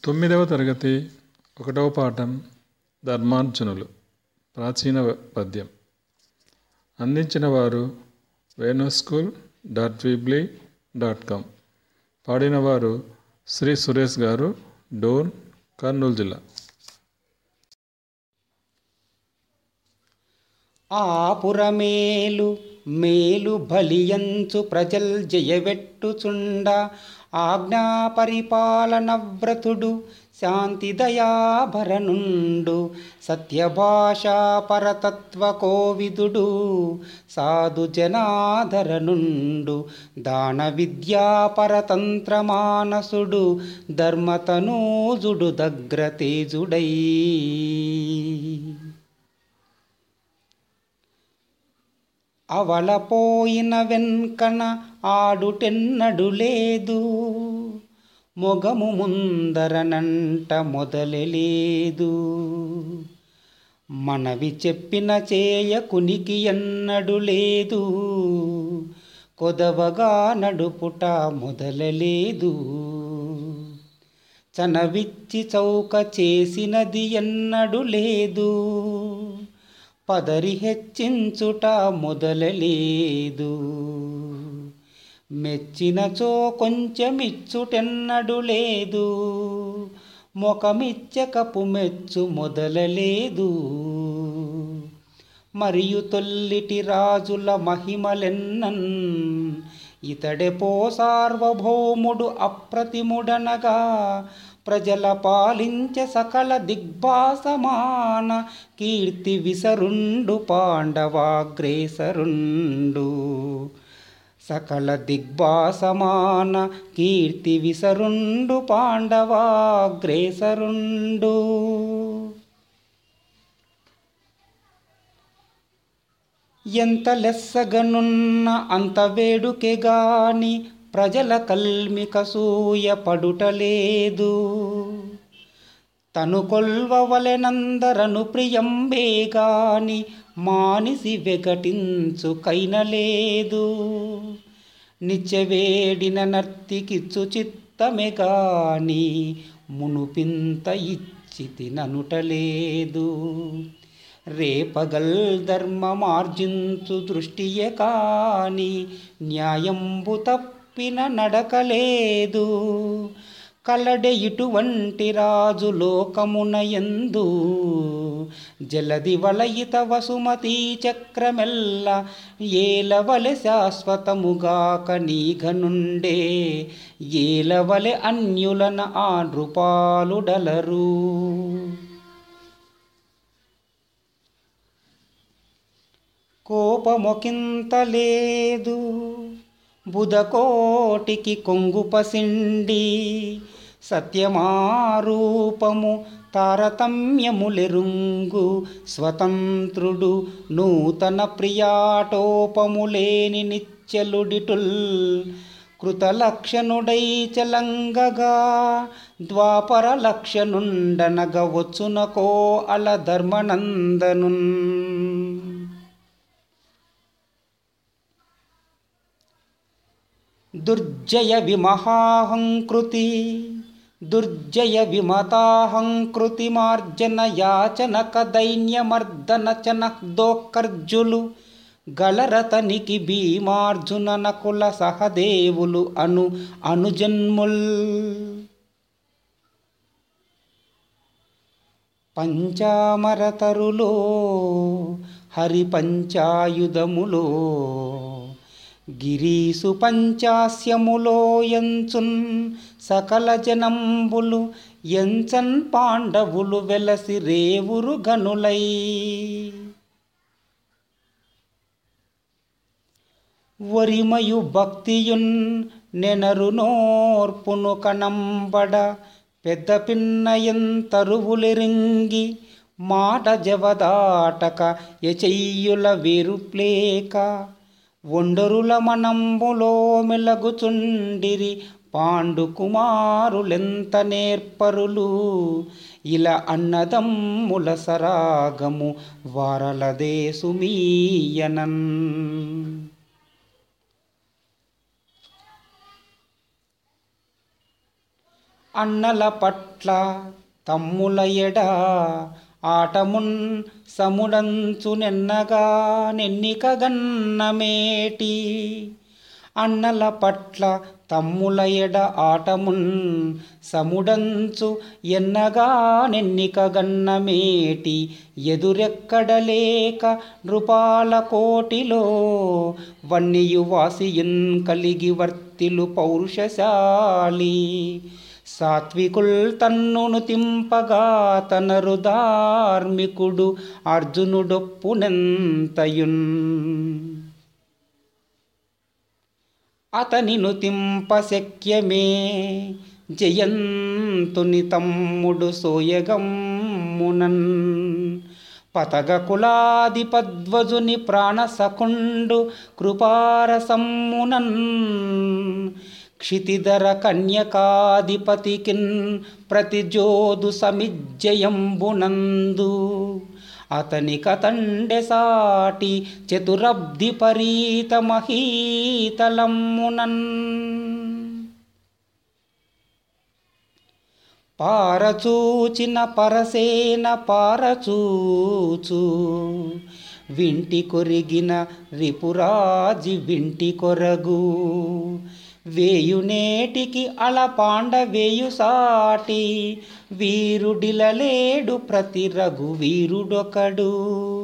తొమ్మిదవ తరగతి ఒకటవ పాఠం ధర్మార్జునులు ప్రాచీన పద్యం అందించిన వారు Venu school dot Weebly dot com పాడినవారు శ్రీ సురేష్ గారు డోన్ కర్నూలు జిల్లా ఆపురమేలు మేలు బలియంచు ప్రజల్ జయవెట్టుచుండ ఆజ్ఞా పరిపాలన వ్రతుడు శాంతి దయాభరణుండు సత్యభాషా పరతత్వ కోవిదుడు సాధు జనాధరణుండు దాన విద్యా పరతంత్ర మానసుడు ధర్మతనూజుడు దగ్గర తేజుడై అవలపోయిన వెన్కన ఆడుటెన్నడు లేదు మొగము ముందరనంట మొదలెలేదు మనవి చెప్పిన చేయకునికి ఎన్నడు లేదు కొదవగా నడుపుట మొదలలేదు చనవిచ్చి చౌక చేసినది ఎన్నడు లేదు పదరి హెచ్చించుట మొదలలేదు మెచ్చినచో కొంచెమిచ్చుటెన్నడు లేదు మొకమిచ్చకపు మెచ్చు మొదలలేదు మరియు తొల్లిటి రాజుల మహిమలెన్నన్ ఇతడెపో సార్వభౌముడు అప్రతిముడనగా ప్రజల పాలించే సకల దిగ్భాసమాన కీర్తి విసరుండు పాండవాగ్రేసరుండు సకల దిగ్భాసమాన కీర్తి విసరుండు పాండవాగ్రేసరుండు ఎంత లెస్సగనున్న అంత వేడుకే గాని ప్రజల కల్మిక సూయ పడుటలేదు తను కొల్వవలెనందరను ప్రియంబే గాని మానిసి వెగటించు కైనలేదు నిత్యవేడిన నర్తికిచ్చు చిత్తమే గాని మునుపింత ఇచ్చి తిననుటలేదు రేపగల్ ధర్మమార్జించు దృష్టియే కాని న్యాయంబు తప్పిన నడకలేదు కలడె ఇటువంటి రాజు లోకమున ఎందు జలది వలయిత వసుమతీ చక్రమెల్ల ఏలవలె శాశ్వతముగాక నీఘనుండే ఏలవలె అన్యులన ఆ నృపాలుడలరు కోపమొకింత లేదు బుధకోటికి కొంగు పసిండి సత్యమారూపము తారతమ్యములెరుంగు స్వతంత్రుడు నూతన ప్రియాటోపములేని నిత్యలుడిటుల్ కృతలక్షణుడై చలంగగా ద్వాపర లక్షణుండనగ వచ్చునకో అల ధర్మనందనున్ దుర్జయ విమహాహంకృతి దుర్జయ విమతాహంకృతి మార్జన యాచనక దైన్యమర్దన చనక్దోకర్జులు గళరతనికి భీమార్జున నకుల సహదేవులు అను అనుజన్ముల్ పంచామరతరులో హరి పంచాయుధములో గిరీసు పంచాస్యములో ఎంచున్ సకల జనంబులు ఎంచన్ పాండవులు వెలసి రేవురు గనులై వరిమయు భక్తియున్ నెనరు నోర్పును కనంబడ పెద్ద పిన్నయంతరువులెరింగి మాట జవదాటక ఎచెయ్యుల వేరుప్లేక ఒండరుల మనంబులో మెలగుచుండిరి పాండు కుమారులెంత నేర్పరులు ఇలా అన్నదమ్ముల సరాగము వారలదే సుమీయనన్ అన్నల పట్ల తమ్ముల ఎడ ఆటమున్ సముడంచు నెన్నగా నెన్నిక గన్నమేటి అన్నల పట్ల తమ్ముల ఎడ ఆటమున్ సముడంచు ఎన్నగా నెన్నిక గన్నమేటి ఎదురెక్కడలేక నృపాల కోటిలో వన్నియు వాసియున్ కలిగి వర్తిలు పౌరుషశాలి సాత్వికుల్ తన్నును తింపగా తనరు ధార్మికుడు అర్జునుడొప్పునెంతయున్ అతనిను తింపశక్యమే జయంతుని తమ్ముడు సోయగమ్మునన్ పతగ కులాధిపద్వజుని ప్రాణసకుండు కృపారసమ్మునన్ క్షితిధర కన్యకాధిపతికిన్ ప్రతిజోదు సమిజ్జయంబునందు అతని కతండె సాటి చతురబ్ది పరీత మహీతలమ్మునన్ పారచూచిన పరసేన పారచూచు వింటి కొరిగిన రిపురాజి వింటి కొరగు వేయునేటికి అలపాండ వేయు సాటి వీరుడిలలేడు ప్రతి రఘు వీరుడొకడు